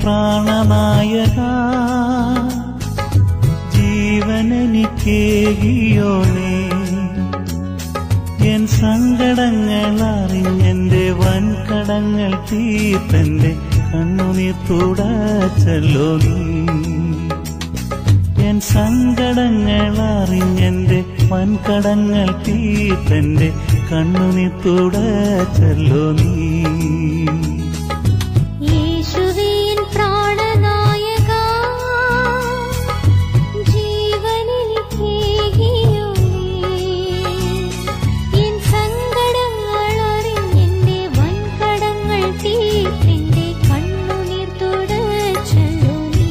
പ്രാണനായക ജീവനെനിക്കേകിയോനേ N സങ്കടങ്ങൾ അറിഞ്ഞെന്റെ വൻകടങ്ങൾ തീർത്തന്റെ കണ്ണുനീർ തുടച്ചല്ലോ നീ എൻ സങ്കടങ്ങൾ അറിഞ്ഞെന്റെ വൻകടങ്ങൾ തീർത്തന്റെ കണ്ണുനീർ തുടച്ചല്ലോ നീ യേശുവിൻ പ്രാണനായക ജീവനെനിക്കേകിയോനേ എൻ സങ്കടങ്ങൾ അറിഞ്ഞെന്റെ വൻകടങ്ങൾ തീർത്തെന്റെ കണ്ണുനീർ തുടച്ചല്ലോ നീ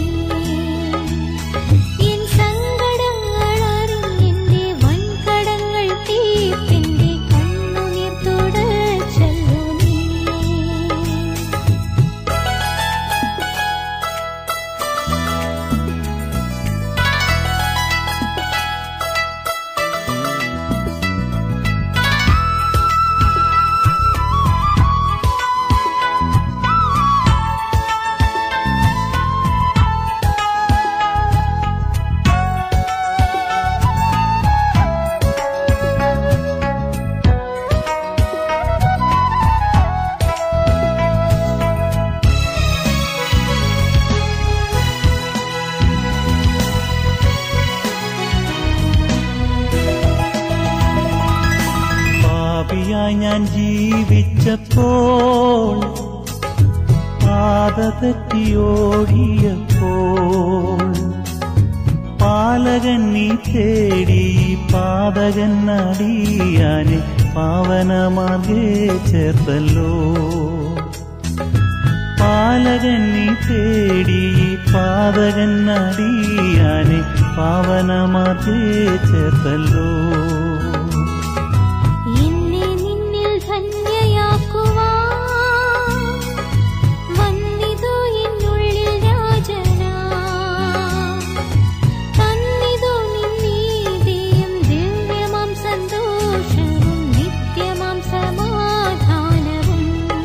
എൻ സങ്കടങ്ങൾ അറിഞ്ഞെന്റെ വൻകടങ്ങൾ തീർത്തെന്റെ കണ്ണുനീർ തുടച്ചല്ലോ നീ പാപിയായി ഞാൻ ജീവിച്ചപ്പോൾ പാത തെറ്റിയോടിയപ്പോൾ പാലകൻ നീ തേടി പാതകൻ നടിയാനെ പാവനമാകെ ചേർത്തല്ലോ പാലകൻ നീ തേടി പാതകൻ നടിയാനെ പാവനമാകെ ചേർത്തല്ലോ എന്നെ നിന്നിൽ ധന്യയാക്കുവാൻ വന്നിതു എന്നുള്ളിൽ രാജനാ തന്നിതു നിന്നീതിയും ദിവ്യമാം സന്തോഷവും നിത്യമാം സമാധാനവും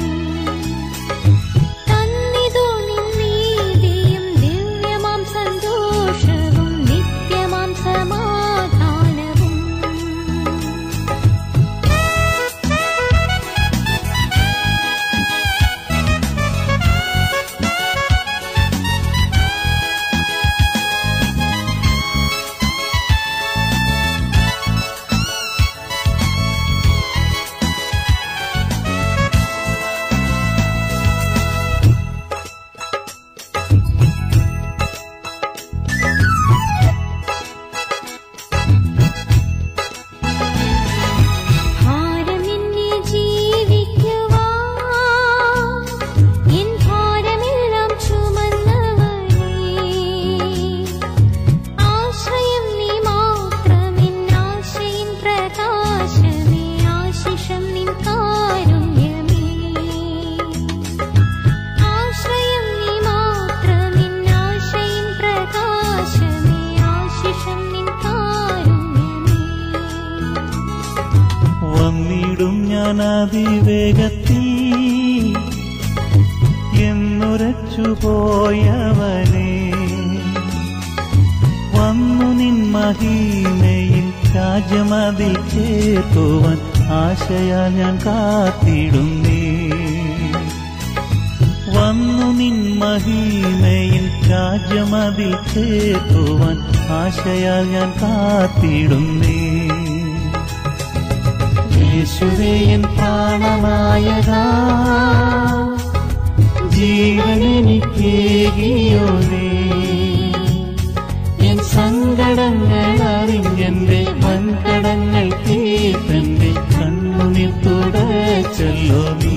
തന്നിതു നിന്നീതിയും ദിവ്യമാം സന്തോഷവും നിത്യമാം സമാധാനവും ഭാരമെന്നെ ജീവിക്കുവാൻ എൻ ഭാരമെല്ലാം ചുമന്നവനേ ആശ്രയം നീ മാത്രമെൻ ആശയിൻ പ്രകാശമേ ആശിഷം നിൻ കാരുണ്യമേ ആശ്രയം നീ മാത്രമെൻ ആശയിൻ പ്രകാശമേ ആശിഷം നിൻ കാരുണ്യമേ വന്നിടും ഞാൻ അതിവേഗത്തിൽ എന്നുരച്ചു പോയവനെ വന്നു നിൻ മഹിമയിൽ രാജ്യമതിൽ ചേർത്തുവാൻ ആശയാ ഞാൻ കാത്തിടുന്നേ വന്നു നിൻ മഹിമയിൽ രാജ്യമതിൽ ചേർത്തുവാൻ ആശയാൽ ഞാൻ കാത്തിടുന്നേ യേശുവേയൻ പ്രാണനായക ജീവനെനിക്കേകിയോനേ എൻ സങ്കടങ്ങൾ അറിഞ്ഞെന്റെ വൻകടങ്ങൾ തീർത്തന്റെ കണ്ണുനീർ തുടച്ചല്ലോ നീ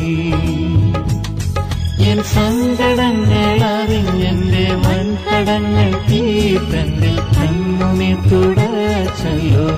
എൻ സങ്കടങ്ങൾ അറിഞ്ഞെന്റെ വൻകടങ്ങൾ തീർത്തന്റെ കണ്ണുനീർ തുടച്ചല്ലോ